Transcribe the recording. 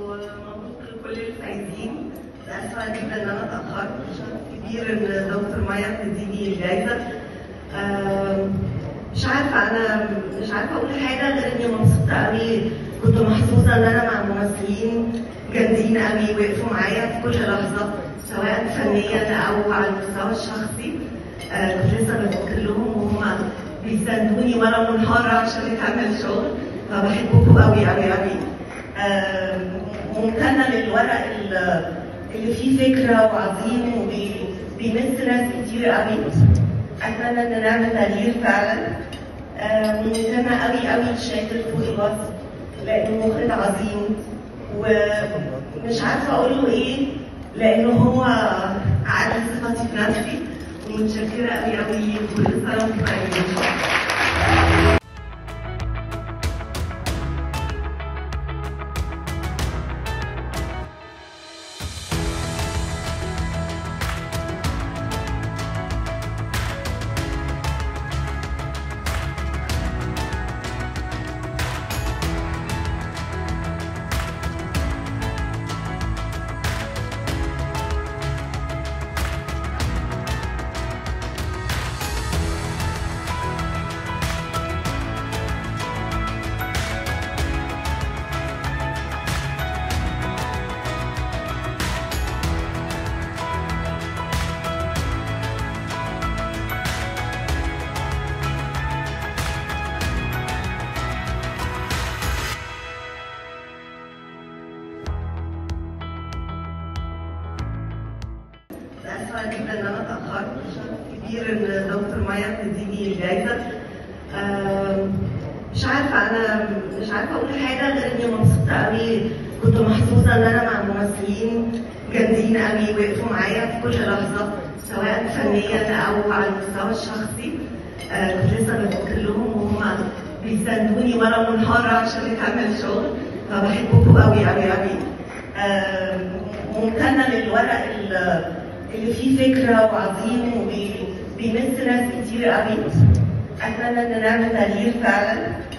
ومبروك لكل الفايزين اسفه جدا ان انا اتاخرت شرف كبير ان دكتور مايا تديني الجايزه آم، مش عارفه انا مش عارفه اقول حاجه غير اني مبسوطه قوي كنت محظوظه ان انا مع ممثلين جامدين قوي وقفوا معايا في كل لحظه سواء فنيا او على المستوى الشخصي آه، كنت لسه بفكر لهم وهم بيساندوني وانا منهاره عشان نكمل شغل فبحبكم قوي قوي قوي آم، ممتنه للورق ال- اللي فيه فكره وعظيم وبيمس ناس كتير قوي اتمنى ان نعمل تغيير فعلا آم، ممتنه قوي قوي لشاكر فوق الوصف لانه مخرج عظيم ومش عارفه اقول له ايه لانه هو عالي ثقتي في نفسي ومتشكره قوي قوي كل سنه وانتم طيبين اسفه جدا ان انا اتاخرت شرف كبير ان دكتور مايا تديني الجايزه آم، مش عارفه انا مش عارفه اقول حاجه غير اني مبسوطه قوي كنت محظوظه ان انا مع ممثلين جامدين قوي وقفوا معايا في كل لحظه سواء فنيا او على المستوى الشخصي آه، كنت لسه بفكر لهم وهم بيساندوني وانا منهاره عشان نكمل شغل فبحبكم قوي قوي قوي آم، ممتنه للورق ال- اللي فيه فكره وعظيم وبيمس ناس كتير قوي اتمنى ان نعمل تغيير فعلا